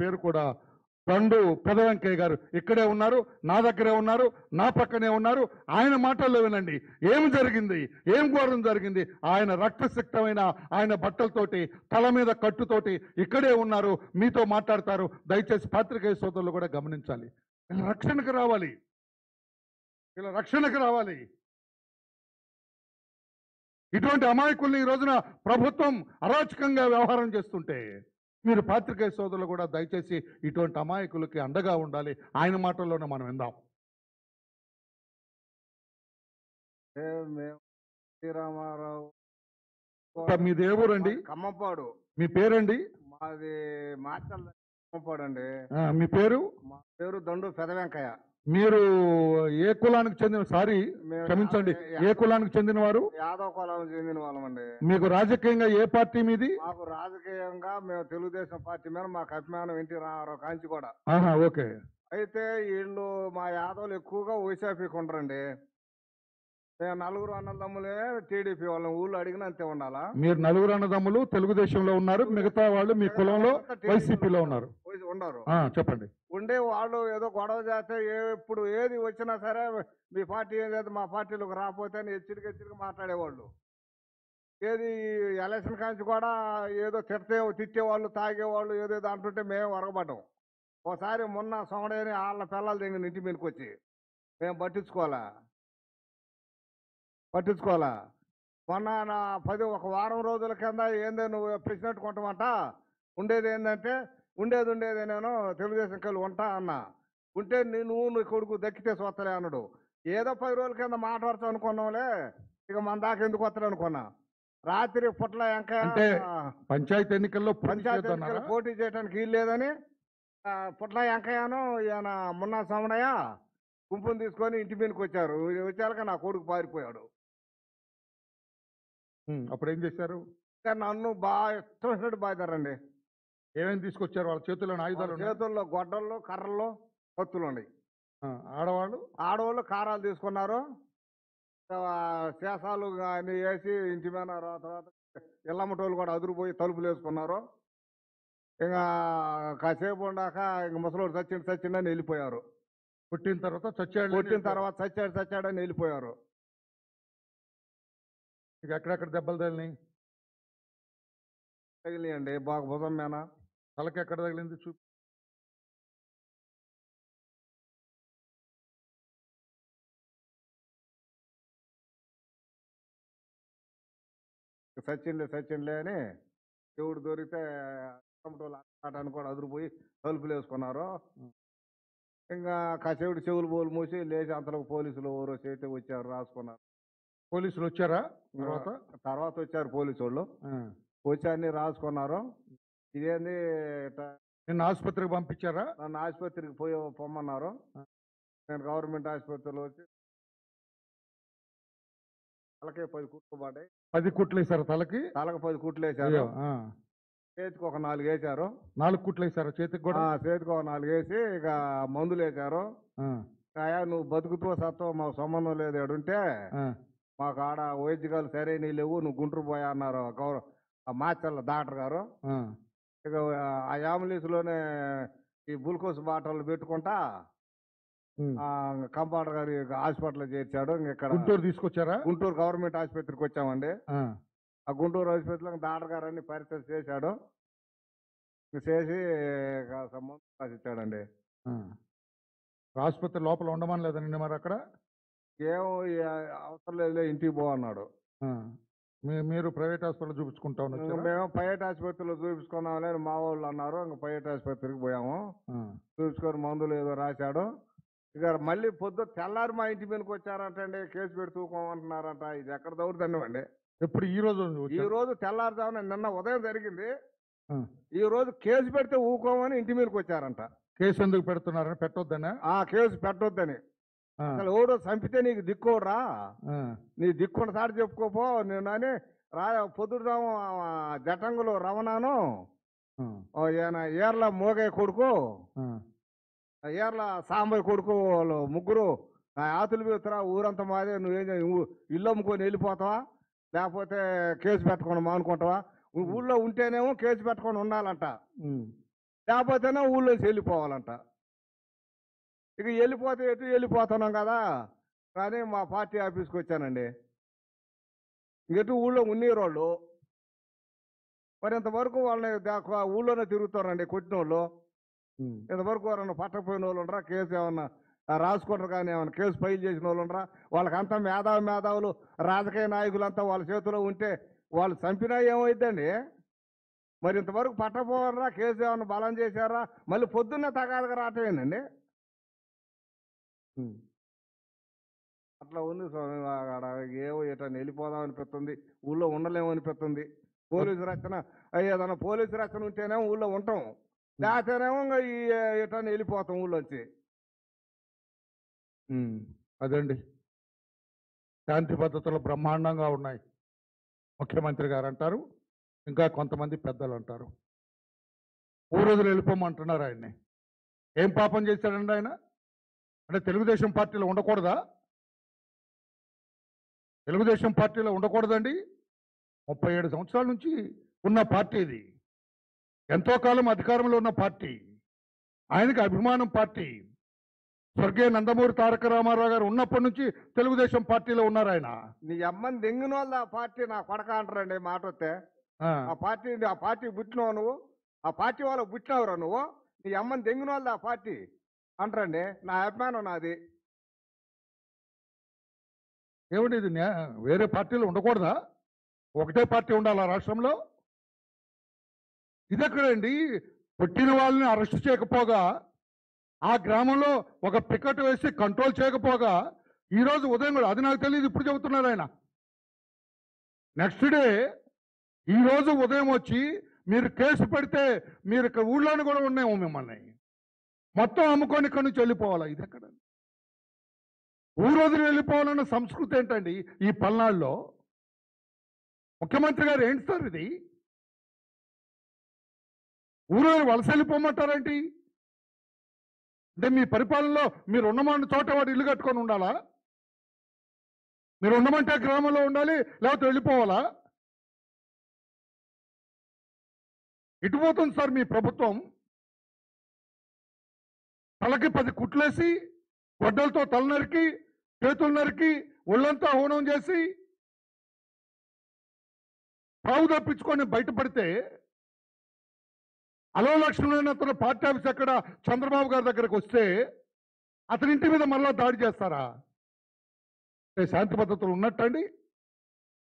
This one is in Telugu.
పేరు కూడా దండు పెదవెంకయ్య గారు ఇక్కడే ఉన్నారు నా దగ్గరే ఉన్నారు నా పక్కనే ఉన్నారు ఆయన మాటల్లో వినండి ఏం జరిగింది ఏం ఘోరం జరిగింది ఆయన రక్తసిక్తమైన ఆయన బట్టలతోటి తల మీద కట్టుతోటి ఇక్కడే ఉన్నారు మీతో మాట్లాడతారు దయచేసి పాత్రికేయ సోదరులు కూడా గమనించాలి వీళ్ళ రక్షణకు రావాలి వీళ్ళ రక్షణకు రావాలి ఇటువంటి అమాయకుల్ని ఈ రోజున ప్రభుత్వం అరాచకంగా వ్యవహారం చేస్తుంటే మీరు పాత్రికేయ సోదరులు కూడా దయచేసి ఇటువంటి అమాయకులకి అండగా ఉండాలి ఆయన మాటల్లోనే మనం విందాం మేము మేము శ్రీరామారావు మీ దేవురండి మాది ఖమ్మంపాడు మీ పేరండి మాది మాచల్ ఖమ్మంపాడు అండి ఆ, మీ పేరు మా పేరు దండు పెద వెంకయ్య మీరు ఏ కులానికి చెందిన సారీ మేము క్షమించండి యా- ఏ కులానికి చెందిన వారు యాదవ్ కులం చెందిన వాళ్ళమండి మీకు రాజకీయంగా ఏ పార్టీ మీది మాకు రాజకీయంగా మేము తెలుగుదేశం పార్టీ మీద మాకు అభిమానం ఎన్టీ రామారావు కాంచి కూడా ఆహా ఓకే అయితే వీళ్ళు మా యాదవులు ఎక్కువగా వైసీపీకి ఉండరండి మేము నలుగురు అన్నదమ్ములే టీడీపీ వాళ్ళం ఊళ్ళో అడిగిన అంతే ఉండాలా మీరు నలుగురు అన్నదమ్ములు తెలుగుదేశంలో ఉన్నారు మిగతా వాళ్ళు మీ కులంలో వైసీపీలో ఉన్నారు వైసీ- ఉన్నారు ఆ, చెప్పండి ఉండే వాళ్ళు ఏదో గొడవ చేస్తే ఏ ఎప్పుడు ఏది వచ్చినా సరే మీ పార్టీ ఏదైతే మా పార్టీలోకి రాకపోతే అని హెచ్చరిక హెచ్చరిక మాట్లాడేవాళ్ళు ఏది ఎలక్షన్ కాంచి కూడా ఏదో తిడితే తిట్టేవాళ్ళు తాగేవాళ్ళు ఏదో అంటుంటే మేము వరగబడ్డాం ఒకసారి మొన్న సోమడేని వాళ్ళ పిల్లల దగ్గర ఇంటి మీదకి వచ్చి మేము పట్టించుకోవాలా పట్టించుకోవాలా మొన్న నా పది ఒక వారం రోజుల కింద ఏందో నువ్వు ప్రెసిడెంట్ కొంటామంట ఉండేది ఏంటంటే ఉండేది ఉండేది నేను తెలుగుదేశం కలిసి ఉంటా అన్న ఉంటే నీ- నువ్వు నీ కొడుకు దక్కితే సొత్తలే అన్నాడు ఏదో పది రోజుల కింద మాట్లాడుతూ అనుకున్నాంలే ఇక మన దాకా ఎందుకు వస్తాడు అనుకున్నా రాత్రి పుట్ల ఇంకా అంటే పంచాయతీ ఎన్నికల్లో పోటీ పంచాయతీ చేద్దామన్నారా? ఎన్నికలు పోటీ చేయడానికి వీలు లేదని ఆ, పుట్ల వెంకయ్యను ఈయన మున్నా సోమనయ్య గుంపుని తీసుకొని ఇంటి మీదకి వచ్చారు వచ్చాక నా కొడుకు పారిపోయాడు ఉమ్, అప్పుడు ఏం చేశారు ఇంకా నన్ను బాగా ఇష్టం వచ్చినట్టు బాధారండి ఏమేమి తీసుకొచ్చారు వాళ్ళ చేతుల్లో ఆయుధాలు ఉన్నాయా? చేతుల్లో గొడ్డళ్ళు కర్రలు కత్తులు ఉన్నాయి ఆ, ఆడవాళ్ళు ఆడవాళ్ళు కారాలు తీసుకున్నారు ఆ, శేషాలు అన్ని వేసి ఇంటి మీద రా- తర్వాత ఇళ్ళమ్మటోళ్ళు కూడా అదురుపోయి తలుపులు వేసుకున్నారు ఇంకా కాసేపు ఉండాక ఇంక ముసలోడు చచ్చిండు చచ్చిండని వెళ్ళిపోయారు పుట్టిన తర్వాత చచ్చాడు కొట్టిన తర్వాత చచ్చాడు చచ్చాడని వెళ్ళిపోయారు ఇక ఎక్కడెక్కడ దెబ్బలు తగిలినాయి తగిలియండి బాగా భుజం మీద తలకి ఎక్కడ తగిలింది చూ సచిన్లే సచిన్లే అని దేవుడు దొరికితే ఇళ్ళమ్మటోళ్ళు ఆటాన్ని కూడా అదురుపోయి తలుపులు వేసుకున్నారు ఇంకా కాసేపుడు చెవులు బోలు మూసి లేచి అంతలోకి పోలీసులు ఎవరో చేతి వచ్చారు రాసుకున్నారు పోలీసులు వచ్చారా తర్వాత తర్వాత వచ్చారు పోలీసు వాళ్ళు ఆ. వచ్చి అన్ని రాసుకున్నారు ఇదేంది ఇట్ట నిన్న ఆసుపత్రికి పంపించారా నన్ను ఆసుపత్రికి పోయి పొమ్మన్నారు ఆ. నేను గవర్నమెంట్ ఆసుపత్రిలో వచ్చి తలకే పది కుట్లు పడ్డాయి పది కుట్లు వేసారు తలకి తలకు పది కుట్లు వేశారు అయ్యో, ఆ. చేతికి ఒక నాలుగు వేశారు నాలుగు కుట్లు వేసారు చేతికి కూడా ఆ, చేతికి ఒక నాలుగు వేసి ఇక మందులు వేశారు ఆ, అయ్యా నువ్వు బతుకుతూ సత్తో మాకు సంబంధం లేదు ఏడుంటే ఆ, మాకు ఆడ వైద్యకాలు సరైన లేవు నువ్వు గుంటూరు పోయా అన్నారు గౌరవ ఆ మాచల్ల డాక్టర్ గారు ఆ. ఇక ఆ అంబులెన్స్లోనే ఈ గ్లూకోజ్ బాటిల్ పెట్టుకుంటా ఉమ్. ఆ, కంపౌండర్ గారి హాస్పిటల్ చేర్చాడు ఇంక ఇక్కడ గుంటూరు తీసుకొచ్చారా గుంటూరు గవర్నమెంట్ ఆసుపత్రికి వచ్చామండి ఆ, ఆ గుంటూరు ఆసుపత్రిలో డాక్టర్ గారు అన్ని పరీక్షలు చేశాడు ఇంక చేసి ఇక సంబంధం రాసిచ్చాడండి ఆ. ఆసుపత్రి లోపల ఉండమని లేదండి మరి అక్కడ ఏం ఈ అవసరం లేదులే ఇంటికి పో అన్నాడు ఆ. మీ- మీరు ప్రైవేట్ హాస్పిటల్ చూపించుకుంటా ఇంక వచ్చారా మేము ప్రైవేట్ ఆసుపత్రిలో చూపించుకుందాంలే అని మా వాళ్ళు అన్నారు ఇంక ప్రైవేట్ ఆసుపత్రికి పోయాము ఆ. చూపించుకొని మందులు ఏదో రాశాడు ఇక మళ్ళీ పొద్దు తెల్లారి మా ఇంటి మీదకి వచ్చారంటండి కేసు పెట్టి తూకోమంటున్నారంట ఇది ఎక్కడ దౌర్జన్యం అండి ఎప్పుడు ఈ రోజు ఈ వచ్చారు? రోజు తెల్లారుజామున నిన్న ఉదయం జరిగింది ఆ. ఈ రోజు కేసు పెడితే ఊకోమని ఇంటి మీదకి వచ్చారంట కేసు ఎందుకు పెడుతున్నారని పెట్టొద్దనా ఆ కేసు పెట్టొద్దని ఆ, అసలు ఎవడో చంపితే నీకు దిక్కోడ్రా ఆ, నీ దిక్కున్న సారి చెప్పుకోపో నేను అని రా పొద్దుదాము జటంగులు రమణాను ఆ, ఓ ఈయన ఏర్ల మోగయ్య కొడుకు ఆ. ఆ ఏర్ల సాంబయ్య కొడుకు వాళ్ళు ముగ్గురు నా ఆతులు పోతురా ఊరంతా మాదే నువ్వేం చేయ- ఊ- ఇల్లు అమ్ముకొని వెళ్ళిపోతావా లేకపోతే కేసు పెట్టుకొని మానుకుంటావా ఊ- ఊళ్ళో ఉంటేనేమో కేసు పెట్టుకొని ఉండాలంట ఉమ్. లేకపోతేనే ఊళ్ళోంచి వెళ్ళిపోవాలంట ఇక వెళ్ళిపోతే ఎటు వెళ్ళిపోతున్నాం కదా కానీ మా పార్టీ ఆఫీస్కి వచ్చానండి ఎటు ఊళ్ళో ఉన్నీరోళ్ళు మరి ఇంతవరకు వాళ్ళని దా- ఊళ్ళోనే తిరుగుతారండి కొట్టిన వాళ్ళు ఇంతవరకు ఎవరన్నా పట్టకపోయిన వాళ్ళు ఉండరా కేసు ఏమన్నా ఆ, రాసుకుంటారు కానీ ఏమన్నా కేసు ఫైల్ చేసిన వాళ్ళు ఉండరా వాళ్ళకంతా మేధావి మేధావులు రాజకీయ నాయకులంతా వాళ్ళ చేతిలో ఉంటే వాళ్ళు చంపినా ఏమైందండి మరి ఇంతవరకు పట్టపోవరా కేసు ఏమన్నా బలం చేశారా మళ్ళీ పొద్దున్నే తగాదగా రావటం ఏందండి అట్లా ఉంది స్వామి ఆడ ఏవో ఇట్లా వెళ్ళిపోదాం అనిపిస్తుంది ఊళ్ళో ఉండలేము అనిపిస్తుంది పోలీసు రక్షణ ఏదైనా పోలీసు రక్షణ ఉంటేనేమో ఊళ్ళో ఉంటాం లేకపోతేనేమో ఇంకా ఈ ఇట్లా వెళ్ళిపోతాం ఊళ్ళోంచి ఉమ్, అదండి శాంతి పద్ధతులు బ్రహ్మాండంగా ఉన్నాయి ముఖ్యమంత్రి గారు అంటారు ఇంకా కొంతమంది పెద్దలు అంటారు ఊరోజులు వెళ్ళిపోమంటున్నారు ఆయన్ని ఏం పాపం చేశాడండి ఆయన అంటే తెలుగుదేశం పార్టీలో ఉండకూడదా తెలుగుదేశం పార్టీలో ఉండకూడదండి ముప్పై ఏడు సంవత్సరాల నుంచి ఉన్న పార్టీ ఇది ఎంతో కాలం అధికారంలో ఉన్న పార్టీ ఆయనకి అభిమానం పార్టీ స్వర్గీయ నందమూరి తారక రామారావు గారు ఉన్నప్పటి నుంచి తెలుగుదేశం పార్టీలో ఉన్నారు ఆయన నీ అమ్మని దెంగిన వాళ్ళు ఆ పార్టీ నా కొడక అంటారండి ఈ మాట వస్తే ఆ, ఆ పార్టీ ఆ పార్టీ పుట్టినావు నువ్వు ఆ పార్టీ వాళ్ళకు పుట్టినావురా నువ్వు నీ అమ్మని దెంగిన వాళ్ళు ఆ పార్టీ అంటారండి నా అభిమానం నాది ఏమిటి ఇది న్యా- వేరే పార్టీలో ఉండకూడదా ఒకటే పార్టీ ఉండాలా రాష్ట్రంలో ఇదెక్కడండి పుట్టిన వాళ్ళని అరెస్ట్ చేయకపోగా ఆ గ్రామంలో ఒక పికెట్ వేసి కంట్రోల్ చేయకపోగా ఈరోజు ఉదయం కూడా అది నాకు తెలియదు ఇప్పుడు చెబుతున్నారు ఆయన నెక్స్ట్ డే ఈరోజు ఉదయం వచ్చి మీరు కేసు పెడితే మీరు ఇక్కడ ఊళ్ళోని కూడా ఉన్నాము మిమ్మల్ని మొత్తం అమ్ముకొని ఇక్కడి నుంచి వెళ్ళిపోవాలా ఇది ఎక్కడ ఊరోజులు వెళ్ళిపోవాలన్న సంస్కృతి ఏంటండి ఈ పల్నాడులో ముఖ్యమంత్రి గారు ఏంటి సార్ ఇది ఊరోజు వలస వెళ్ళిపోమంటారేంటి అంటే మీ పరిపాలనలో మీరు ఉండమన్న చోట వాడు ఇల్లు కట్టుకొని ఉండాలా మీరు ఉండమంటే గ్రామంలో ఉండాలి లేకపోతే వెళ్ళిపోవాలా ఇటు పోతుంది సార్ మీ ప్రభుత్వం తలకి పది కుట్లేసి గొడ్డలతో తల నరికి చేతులు నరికి ఒళ్ళంతా హోనం చేసి పావు తప్పించుకొని బయటపడితే అలో లక్ష్మణ్ అతను పార్టీ ఆఫీస్ అక్కడ చంద్రబాబు గారి దగ్గరకు వస్తే అతని ఇంటి మీద మళ్ళా దాడి చేస్తారా అంటే శాంతి పద్ధతులు ఉన్నట్టండి